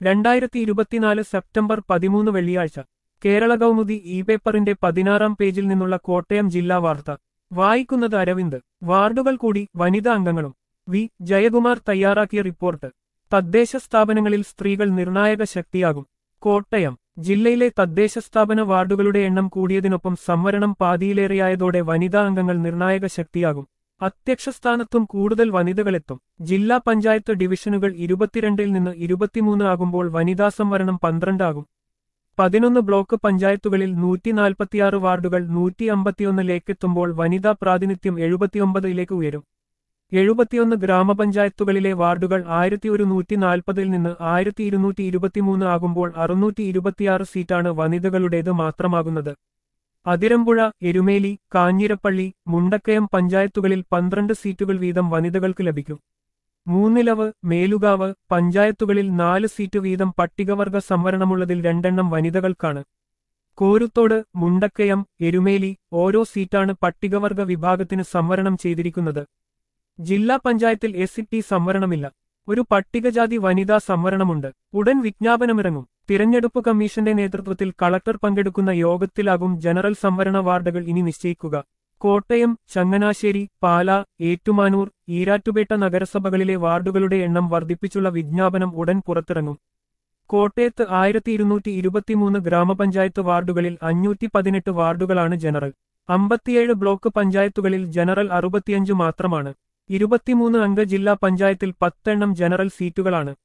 രണ്ടായിരത്തി ഇരുപത്തിനാല് സെപ്റ്റംബർ പതിമൂന്ന് വെള്ളിയാഴ്ച കേരള കൗമുദി ഇ പേപ്പറിന്റെ പതിനാറാം പേജിൽ നിന്നുള്ള കോട്ടയം ജില്ലാ വാർത്ത വായിക്കുന്നത് അരവിന്ദ് വാർഡുകൾ കൂടി വനിതാ അംഗങ്ങളും വി ജയകുമാർ തയ്യാറാക്കിയ റിപ്പോർട്ട് തദ്ദേശ സ്ഥാപനങ്ങളിൽ സ്ത്രീകൾ നിർണായക ശക്തിയാകും കോട്ടയം ജില്ലയിലെ തദ്ദേശ സ്ഥാപന വാർഡുകളുടെ എണ്ണം കൂടിയതിനൊപ്പം സംവരണം പാതിയിലേറെയായതോടെ വനിതാ അംഗങ്ങൾ നിർണായക ശക്തിയാകും അധ്യക്ഷ സ്ഥാനത്തും കൂടുതൽ വനിതകളെത്തും ജില്ലാ പഞ്ചായത്ത് ഡിവിഷനുകൾ ഇരുപത്തിരണ്ടിൽ നിന്ന് ഇരുപത്തിമൂന്ന് ആകുമ്പോൾ വനിതാ സംവരണം പന്ത്രണ്ടാകും പതിനൊന്ന് ബ്ലോക്ക് പഞ്ചായത്തുകളിൽ നൂറ്റി നാൽപ്പത്തിയാറ് വാർഡുകൾ നൂറ്റി അമ്പത്തിയൊന്നിലേക്കെത്തുമ്പോൾ വനിതാ പ്രാതിനിധ്യം എഴുപത്തിയൊമ്പതിലേക്ക് ഉയരും എഴുപത്തിയൊന്ന് ഗ്രാമപഞ്ചായത്തുകളിലെ വാർഡുകൾ ആയിരത്തി ഒരുന്നൂറ്റി നാൽപ്പതിൽ നിന്ന് ആയിരത്തി ഇരുന്നൂറ്റി ഇരുപത്തിമൂന്ന് ആകുമ്പോൾ അറുന്നൂറ്റി ഇരുപത്തിയാറ് സീറ്റാണ് വനിതകളുടേത് മാത്രമാകുന്നത് അതിരമ്പുഴ എരുമേലി കാഞ്ഞിരപ്പള്ളി മുണ്ടക്കയം പഞ്ചായത്തുകളിൽ പന്ത്രണ്ട് സീറ്റുകൾ വീതം വനിതകൾക്ക് ലഭിക്കും മൂന്നിലവ് മേലുകാവ് പഞ്ചായത്തുകളിൽ നാല് സീറ്റ് വീതം പട്ടികവർഗ സംവരണമുള്ളതിൽ രണ്ടെണ്ണം വനിതകൾക്കാണ് കോരുത്തോട് മുണ്ടക്കയം എരുമേലി ഓരോ സീറ്റാണ് പട്ടികവർഗ വിഭാഗത്തിന് സംവരണം ചെയ്തിരിക്കുന്നത് ജില്ലാ പഞ്ചായത്തിൽ എസ് ടി സംവരണമില്ല ഒരു പട്ടികജാതി വനിതാ സംവരണമുണ്ട് ഉടൻ വിജ്ഞാപനമിറങ്ങും തിരഞ്ഞെടുപ്പ് കമ്മീഷന്റെ നേതൃത്വത്തിൽ കളക്ടർ പങ്കെടുക്കുന്ന യോഗത്തിലാകും ജനറൽ സംവരണ വാർഡുകൾ ഇനി നിശ്ചയിക്കുക കോട്ടയം ചങ്ങനാശ്ശേരി പാല ഏറ്റുമാനൂർ ഈരാറ്റുപേട്ട നഗരസഭകളിലെ വാർഡുകളുടെ എണ്ണം വർദ്ധിപ്പിച്ചുള്ള വിജ്ഞാപനം ഉടൻ പുറത്തിറങ്ങും കോട്ടയത്ത് ആയിരത്തി ഇരുന്നൂറ്റി ഇരുപത്തിമൂന്ന് ഗ്രാമപഞ്ചായത്ത് വാർഡുകളിൽ അഞ്ഞൂറ്റി പതിനെട്ട് വാർഡുകളാണ് ജനറൽ അമ്പത്തിയേഴ് ബ്ലോക്ക് പഞ്ചായത്തുകളിൽ ജനറൽ അറുപത്തിയഞ്ച് മാത്രമാണ് ഇരുപത്തിമൂന്ന് അംഗ ജില്ലാ പഞ്ചായത്തിൽ പത്തെണ്ണം ജനറൽ സീറ്റുകളാണ്